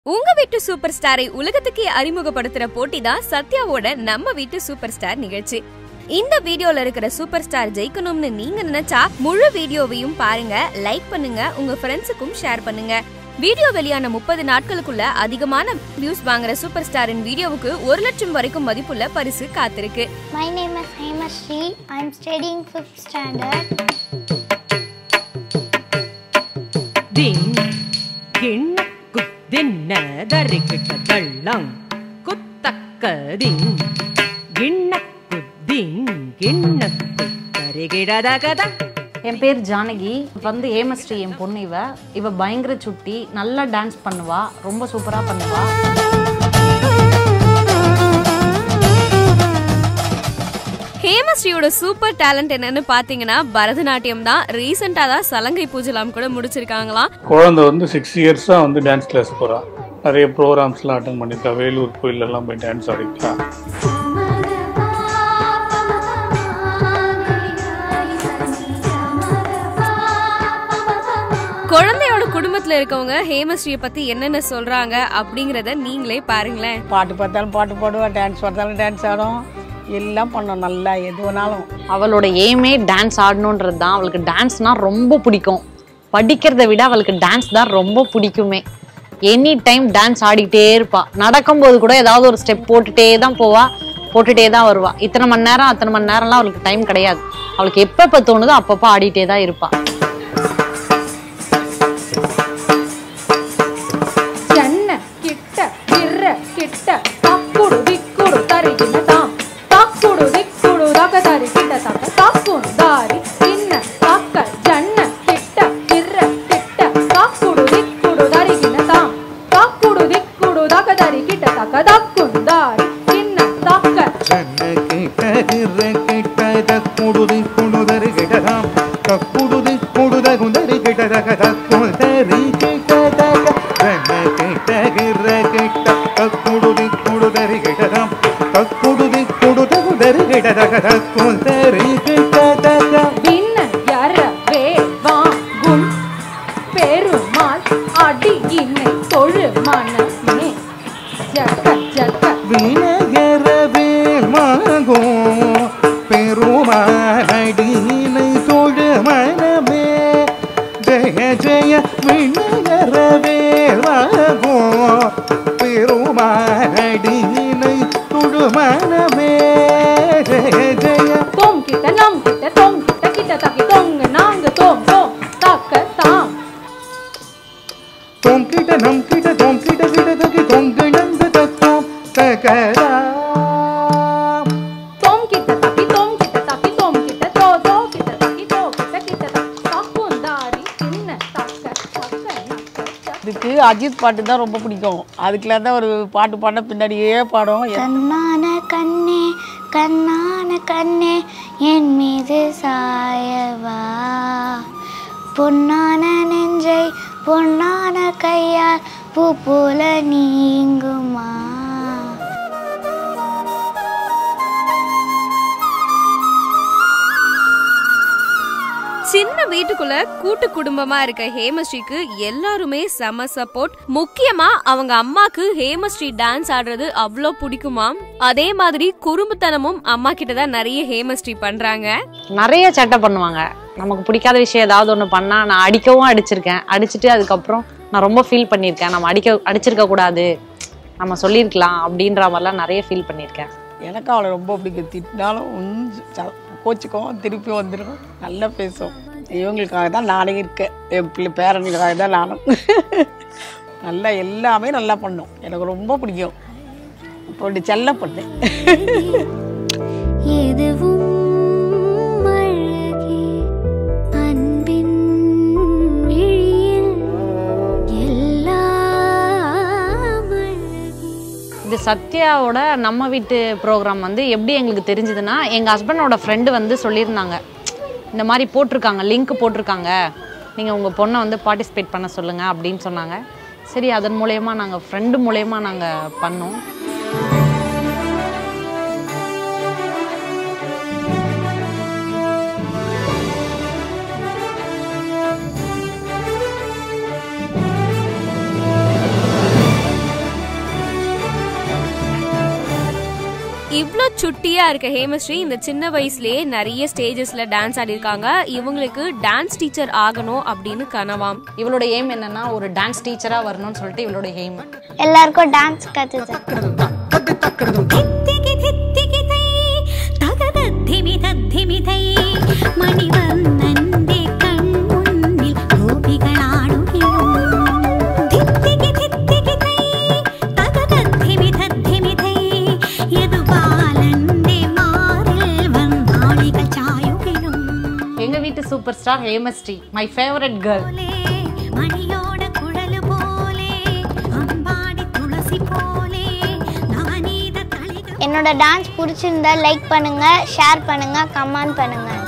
உங்க வீட்டு சூப்பர் ஸ்டாரை உலகத்துக்கே அறிமுகப்படுத்துற போட்டி தான் சத்யாவோட நம்ம வீட்டு சூப்பர் ஸ்டார் நிகழ்ச்சி இந்த வீடியோல இருக்கிற சூப்பர் ஸ்டார் ஜெயிக்கணும்னு நீங்க நினைச்சா முழு வீடியோவையும் பாருங்க லைக் பண்ணுங்க உங்க ஃப்ரெண்ட்ஸுக்கும் ஷேர் பண்ணுங்க வீடியோ வெளியான முப்பது நாட்களுக்குள்ள அதிகமான வியூஸ் வாங்குற சூப்பர் ஸ்டாரின் வீடியோவுக்கு ஒரு லட்சம் வரைக்கும் மதிப்புள்ள பரிசு காத்திருக்கு My name is Hemashri. I'm studying fifth standard. ದಿನ್ ಗಿಣ್ಣ ಕುದ್ದಿನ್ನ ದರಿಗಿಟ್ಟ ದಳ್ಳಂ ಕುತ್ತಕ್ಕದಿನ್ ಗಿಣ್ಣ ಕುದ್ದಿನ್ ಗಿಣ್ಣ ಕುತ್ತರಿಗಿಡದಗದ என் பேர் ஜானகி வந்து ஹேமஸ்ரீ என் பொண்ணு இவ இவ பயங்கர சுட்டி நல்லா டான்ஸ் பண்ணுவா ரொம்ப சூப்பராக பண்ணுவா ஹேமஸ்ரீயோட சூப்பர் டேலண்ட் என்னன்னு பாத்தீங்கன்னா பரதநாட்டியம் தான் ரீசெண்டா தான் சலங்கை பூஜலாம் கூட முடிச்சிருக்காங்களாம் குழந்தை வந்து சிக்ஸ் இயர்ஸாக வந்து டான்ஸ் கிளாஸ் போகிறான் நிறைய ப்ரோக்ராம்ஸ்லாம் அட்டன் பண்ணியிருக்கா வேலூர் கோயிலெல்லாம் போய் டான்ஸ் ஆடிருக்கா குழந்தையோட குடும்பத்துல இருக்கவங்க ஹேமஸ்ரீய பத்தி என்னென்ன சொல்றாங்க அப்படிங்கறத நீங்களே பாருங்களேன் பாட்டு பார்த்தாலும் பாட்டு பாடுவோம் டான்ஸ் பார்த்தாலும் டான்ஸ் ஆடும் எல்லாம் பண்ணோம் நல்லா எது வேணாலும் அவளோட எய்மே டான்ஸ் ஆடணுன்றது தான் அவளுக்கு டான்ஸ்னா ரொம்ப பிடிக்கும் படிக்கிறதை விட அவளுக்கு டான்ஸ் தான் ரொம்ப பிடிக்குமே எனி டைம் டான்ஸ் ஆடிக்கிட்டே இருப்பா நடக்கும்போது கூட ஏதாவது ஒரு ஸ்டெப் போட்டுட்டே தான் போவா போட்டுட்டே தான் வருவா இத்தனை மணி நேரம் அத்தனை மணி நேரம்லாம் அவளுக்கு டைம் கிடையாது அவளுக்கு எப்பப்போ தோணுதோ அப்பப்போ ஆடிட்டே தான் இருப்பா చెన్న కిట్ట కిర్ర కిట్ట తక్కుడు దిక్కుడు తరిగిన తాం తక్కుడు దిక్కుడు దగ తరిగిన తగ తక్కుడు దారి తిన్న తక్క జన్న కిట్ట కిర్ర కిట్ట తక్కుడు దిక్కుడు తరిగిన తాం తక్కుడు దిక్కుడు దగ తరిగిట తగ దక్కుడు దారి తిన్న తక్క ಕೆಟ್ಟ ಕೆಟ್ಟ ಕುಡುದಿ ಕುಡುದರಿ ಗಿಡದಾಂ ಕಕ್ಕುಡುದಿ ಕುಡುದ ಗುಂದರಿ ಗಿಡದ ಕಕ್ಕುದರಿ ಗಿಡದಾಗ ರಣ ಕೆಟ್ಟ ಗಿರ್ರ ಕೆಟ್ಟ ಕಕ್ಕುಡುದಿ ಕುಡುದರಿ ಗಿಡದಾಂ ಕಕ್ಕುಡುದಿ ಕುಡುದ ಗುಂದರಿ ಗಿಡದಾಗ ಕಕ್ಕುದರಿ ಗಿಡದಾಗ விண்ண எற வே வா குண் பெருமாள் அடி இன்னை தொழு மனமே ஜக்க ஜக்க வினகரவே மாகோ பெருமானடியினை தொழு மனமே ஜெய ஜெய வினகரவே மாகோ பெருமானடியினை தொழு மனமே ஜெய ஜெய தோம் கிட்ட நம் கிட்ட தோம் கிட்ட கிட்ட தக்கி தொங்க நாங்க தோம் தோம் தக்க தாம் தொம் கிட்ட நம் கிட்ட தொம் கிட்ட கிட்ட தகி தொங்கிழந்து தத்தோம் தகராம் தோம் கிட்ட தக்கி தோம் கிட்ட தக்கி தோம் கிட்ட தோ தோ கிட்ட தக்கி தோ கிட்ட கிட்ட தக்கி தக்குந்தாரி சின்ன தக்க தக்க நக்க தக்க இதுக்கு அஜித் பாட்டு தான் ரொம்ப பிடிக்கும் அதுக்குலாம் தான் ஒரு பாட்டு பாட பின்னாடியே பாடும் கண்ணான கண்ணே கண்ணான கண்ணே என் மீது சாயவா பொன்னான நெஞ்சை பொன்னான கையால் பூ போல நீங்குமா சின்ன வீட்டுக்குள்ள கூட்டு குடும்பமா இருக்க ஹேமஸ்ரீக்கு எல்லாருமே செம சப்போர்ட் முக்கியமா அவங்க அம்மாக்கு ஹேமஸ்ரீ டான்ஸ் ஆடுறது அவ்வளோ பிடிக்குமாம் அதே மாதிரி குறும்புத்தனமும் அம்மா கிட்ட தான் நிறைய ஹேமஸ்ரீ பண்றாங்க நிறைய சேட்டை பண்ணுவாங்க நமக்கு பிடிக்காத விஷயம் ஏதாவது ஒன்று பண்ணா நான் அடிக்கவும் அடிச்சிருக்கேன் அடிச்சுட்டு அதுக்கப்புறம் நான் ரொம்ப ஃபீல் பண்ணியிருக்கேன் நம்ம அடிக்க அடிச்சிருக்க கூடாது நம்ம சொல்லியிருக்கலாம் அப்படின்ற மாதிரிலாம் நிறைய ஃபீல் பண்ணியிருக்கேன் எனக்கு அவளை ரொம்ப பிடிக்கும் திட்டினாலும் கொஞ்சம் கோச்சிக்கும் திருப்பி வந்துடும் நல்லா பேசும் இவங்களுக்காக தான் நானே இருக்கேன் என் பிள்ளை பேரனுக்காக தான் நானும் நல்லா எல்லாமே நல்லா பண்ணும் எனக்கு ரொம்ப பிடிக்கும் அப்படி செல்ல பண்ணேன் எதுவும் அழகே அன்பின் விழியில் எல்லாம் அழகே இது சத்யாவோட நம்ம வீட்டு ப்ரோக்ராம் வந்து எப்படி எங்களுக்கு தெரிஞ்சதுன்னா எங்கள் ஹஸ்பண்டோட ஃப்ரெண்டு வந்து சொல்லியிருந்தாங்க இந்த மாதிரி போட்டிருக்காங்க லிங்க் போட்டிருக்காங்க நீங்கள் உங்கள் பொண்ணை வந்து பார்ட்டிசிபேட் பண்ண சொல்லுங்கள் அப்படின்னு சொன்னாங்க சரி அதன் மூலயமா நாங்கள் ஃப்ரெண்டு மூலயமா நாங்கள் பண்ணோம் இவ்ளோ சுட்டியா இருக்க ஹேமஸ்ரீ இந்த சின்ன வயசுலயே நிறைய ஸ்டேஜஸ்ல டான்ஸ் ஆடி இருக்காங்க இவங்களுக்கு டான்ஸ் டீச்சர் ஆகணும் அப்படின்னு கனவாம் இவளோட எய்ம் என்னன்னா ஒரு டான்ஸ் டீச்சரா வரணும்னு சொல்லிட்டு இவளோட எய்ம் எல்லாருக்கும் டான்ஸ் கற்றுது தித்திகி தித்திகி தை தகதத்திமி தத்திமி தை மணிவண்ணന്റെ കൺമുന്നിൽ ഗോപികളാടുകയും തിത്തികി തിത്തികി തൈ തകതത്തിമി തത്തിമി തൈ യദുബാലന്റെ മാറിൽ വന്നാളികൾ ചായുകയും எங்க வீட்டு super star Hemashree my favourite girl പോലെ മണിയോട കുഴല് പോലെ അമ്പാടി തുളസി പോലെ നവനീത തളിക என்னோட டான்ஸ் பிடிச்சிருந்தா லைக் பண்ணுங்க ஷேர் பண்ணுங்க கமெண்ட் பண்ணுங்க